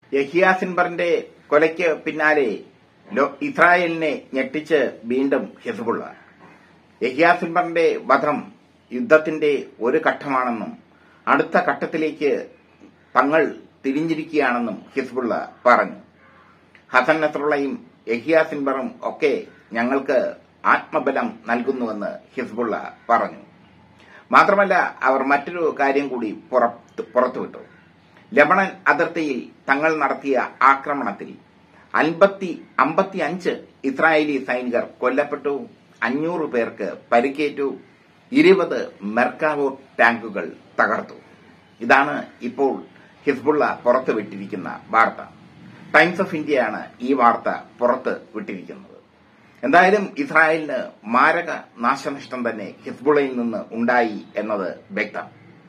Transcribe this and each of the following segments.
യഹിയാസിൻബറിന്റെ കൊലയ്ക്ക് പിന്നാലെ ലോ- ഇസ്രായേലിനെ ഞെട്ടിച്ച് വീണ്ടും ഹിസ്ബുള്ള യഹിയാസിൻബറിന്റെ വധം യുദ്ധത്തിന്റെ ഒരു ഘട്ടമാണെന്നും അടുത്ത ഘട്ടത്തിലേക്ക് തങ്ങൾ തിരിഞ്ഞിരിക്കുകയാണെന്നും ഹിസ്ബുള്ള പറഞ്ഞു ഹസൻ നസറുള്ളയും യഹിയാസിൻബറും ഒക്കെ ഞങ്ങൾക്ക് ആത്മബലം നൽകുന്നുവെന്ന് ഹിസ്ബുള്ള പറഞ്ഞു മാത്രമല്ല അവർ മറ്റൊരു കാര്യം കൂടി പുറത്ത് പുറത്തുവിട്ടു ലബണൻ അതിർത്തിയിൽ തങ്ങൾ നടത്തിയ ആക്രമണത്തിൽ അൻപത്തി അമ്പത്തി അഞ്ച് ഇസ്രായേലി സൈനികർ കൊല്ലപ്പെട്ടു അഞ്ഞൂറ് പേർക്ക് പരിക്കേറ്റു ഇരുപത് മെർക്കാവോ ടാങ്കുകൾ തകർത്തു ഇതാണ് ഇപ്പോൾ ഹിസ്ബുള്ള പുറത്തുവിട്ടിരിക്കുന്ന വാർത്ത ടൈംസ് ഓഫ് ഇന്ത്യയാണ് ഈ വാർത്ത പുറത്ത് വിട്ടിരിക്കുന്നത് എന്തായാലും ഇസ്രായേലിന് മാരക നാശനഷ്ടം തന്നെ ഹിസ്ബുള്ളയിൽ നിന്ന് ഉണ്ടായി എന്നത് വ്യക്തം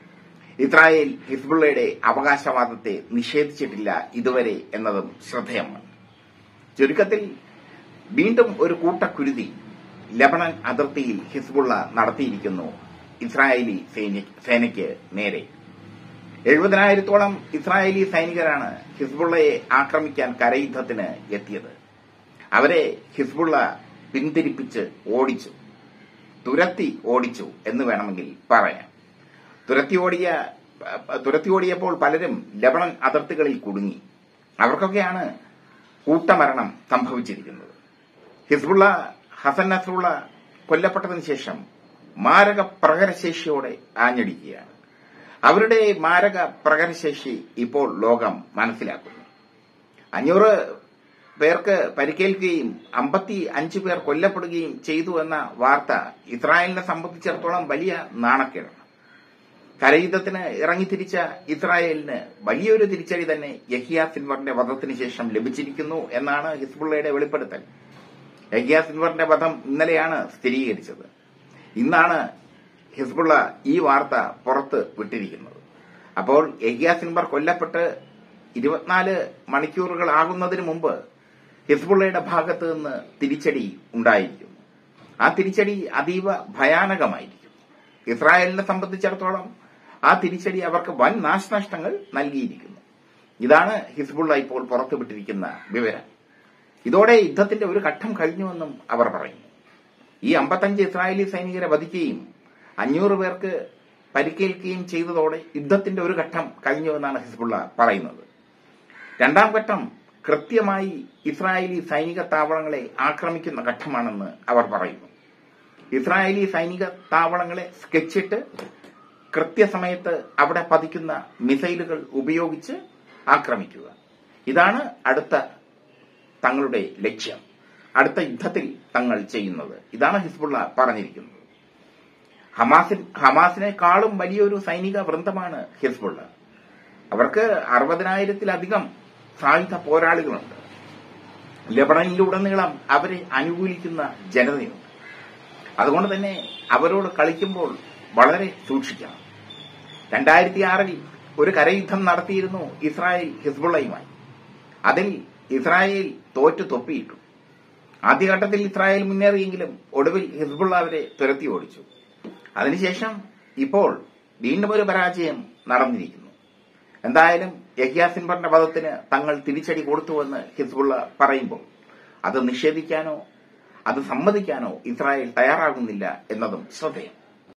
ഇസ്രായേൽ ഹിസ്ബുള്ളയുടെ അവകാശവാദത്തെ നിഷേധിച്ചിട്ടില്ല ഇതുവരെ എന്നതും ശ്രദ്ധേയമാണ് ചുരുക്കത്തിൽ വീണ്ടും ഒരു കൂട്ടക്കുരുതി ലബണൻ അതിർത്തിയിൽ ഹിസ്ബുള്ള നടത്തിയിരിക്കുന്നു ഇസ്രായേലി സൈനി- സേനയ്ക്ക് നേരെ എഴുപതിനായിരത്തോളം ഇസ്രായേലി സൈനികരാണ് ഹിസ്ബുള്ളയെ ആക്രമിക്കാൻ കരയുദ്ധത്തിന് എത്തിയത് അവരെ ഹിസ്ബുള്ള പിന്തിരിപ്പിച്ച് ഓടിച്ചു തുരത്തി ഓടിച്ചു എന്ന് വേണമെങ്കിൽ പറയാം തുരത്തി ഓടിയ തുരത്തി ഓടിയപ്പോൾ പലരും ലബണൻ അതിർത്തികളിൽ കുടുങ്ങി അവർക്കൊക്കെയാണ് കൂട്ടമരണം സംഭവിച്ചിരിക്കുന്നത് ഹിസ്ബുള്ള ഹസൻ നസ്രുള്ള കൊല്ലപ്പെട്ടതിന് ശേഷം മാരക പ്രഹരശേഷിയോടെ ആഞ്ഞടിക്കുകയാണ് അവരുടെ മാരക പ്രഹരശേഷി ഇപ്പോൾ ലോകം മനസ്സിലാക്കുന്നു അഞ്ഞൂറ് പേർക്ക് പരിക്കേൽക്കുകയും അമ്പത്തി അഞ്ച് പേർ കൊല്ലപ്പെടുകയും ചെയ്തു എന്ന വാർത്ത ഇസ്രായേലിനെ സംബന്ധിച്ചിടത്തോളം വലിയ നാണക്കേടാണ് കരയുദ്ധത്തിന് ഇറങ്ങിത്തിരിച്ച ഇസ്രായേലിന് വലിയൊരു തിരിച്ചടി തന്നെ യഹിയ സിൻവറിന്റെ വധത്തിന് ശേഷം ലഭിച്ചിരിക്കുന്നു എന്നാണ് ഹിസ്ബുള്ളയുടെ വെളിപ്പെടുത്തൽ യഹിയ സിൻവറിന്റെ വധം ഇന്നലെയാണ് സ്ഥിരീകരിച്ചത് ഇന്നാണ് ഹിസ്ബുള്ള ഈ വാർത്ത പുറത്ത് വിട്ടിരിക്കുന്നത് അപ്പോൾ യഹിയ സിൻവർ കൊല്ലപ്പെട്ട് ഇരുപത്തിനാല് മണിക്കൂറുകൾ ആകുന്നതിന് മുമ്പ് ഹിസ്ബുള്ളയുടെ ഭാഗത്ത് നിന്ന് തിരിച്ചടി ഉണ്ടായിരിക്കുന്നു ആ തിരിച്ചടി അതീവ ഭയാനകമായിരിക്കും ഇസ്രായേലിനെ സംബന്ധിച്ചിടത്തോളം ആ തിരിച്ചടി അവർക്ക് വൻ നാശനഷ്ടങ്ങൾ നൽകിയിരിക്കുന്നു ഇതാണ് ഹിസ്ബുള്ള ഇപ്പോൾ പുറത്തുവിട്ടിരിക്കുന്ന വിവരം ഇതോടെ യുദ്ധത്തിന്റെ ഒരു ഘട്ടം കഴിഞ്ഞുവെന്നും അവർ പറയുന്നു ഈ അമ്പത്തഞ്ച് ഇസ്രായേലി സൈനികരെ വധിക്കുകയും അഞ്ഞൂറ് പേർക്ക് പരിക്കേൽക്കുകയും ചെയ്തതോടെ യുദ്ധത്തിന്റെ ഒരു ഘട്ടം കഴിഞ്ഞുവെന്നാണ് ഹിസ്ബുള്ള പറയുന്നത് രണ്ടാം ഘട്ടം കൃത്യമായി ഇസ്രായേലി സൈനിക താവളങ്ങളെ ആക്രമിക്കുന്ന ഘട്ടമാണെന്ന് അവർ പറയുന്നു ഇസ്രായേലി സൈനിക താവളങ്ങളെ സ്കെച്ചിട്ട് കൃത്യസമയത്ത് അവിടെ പതിക്കുന്ന മിസൈലുകൾ ഉപയോഗിച്ച് ആക്രമിക്കുക ഇതാണ് അടുത്ത തങ്ങളുടെ ലക്ഷ്യം അടുത്ത യുദ്ധത്തിൽ തങ്ങൾ ചെയ്യുന്നത് ഇതാണ് ഹിസ്ബുള്ള പറഞ്ഞിരിക്കുന്നത് ഹമാസിൻ ഹമാസിനേക്കാളും വലിയൊരു സൈനിക വൃന്ദമാണ് ഹിസ്ബുള്ള അവർക്ക് അറുപതിനായിരത്തിലധികം സായുധ പോരാളികളുണ്ട് ലബണനിലുടനീളം അവരെ അനുകൂലിക്കുന്ന ജനതയുണ്ട് അതുകൊണ്ട് തന്നെ അവരോട് കളിക്കുമ്പോൾ വളരെ സൂക്ഷിക്കണം രണ്ടായിരത്തി ആറിൽ ഒരു കരയുദ്ധം നടത്തിയിരുന്നു ഇസ്രായേൽ ഹിസ്ബുള്ളയുമായി അതിൽ ഇസ്രായേൽ തോറ്റു തൊപ്പിയിട്ടു ആദ്യഘട്ടത്തിൽ ഇസ്രായേൽ മുന്നേറിയെങ്കിലും ഒടുവിൽ ഹിസ്ബുള്ള അവരെ തുരത്തി ഓടിച്ചു അതിനുശേഷം ഇപ്പോൾ വീണ്ടും ഒരു പരാജയം നടന്നിരിക്കുന്നു എന്തായാലും യഹിയ സിൻബറിന്റെ വധത്തിന് തങ്ങൾ തിരിച്ചടി കൊടുത്തുവെന്ന് ഹിസ്ബുള്ള പറയുമ്പോൾ അത് നിഷേധിക്കാനോ അത് സമ്മതിക്കാനോ ഇസ്രായേൽ തയ്യാറാകുന്നില്ല എന്നതും ശ്രദ്ധേയം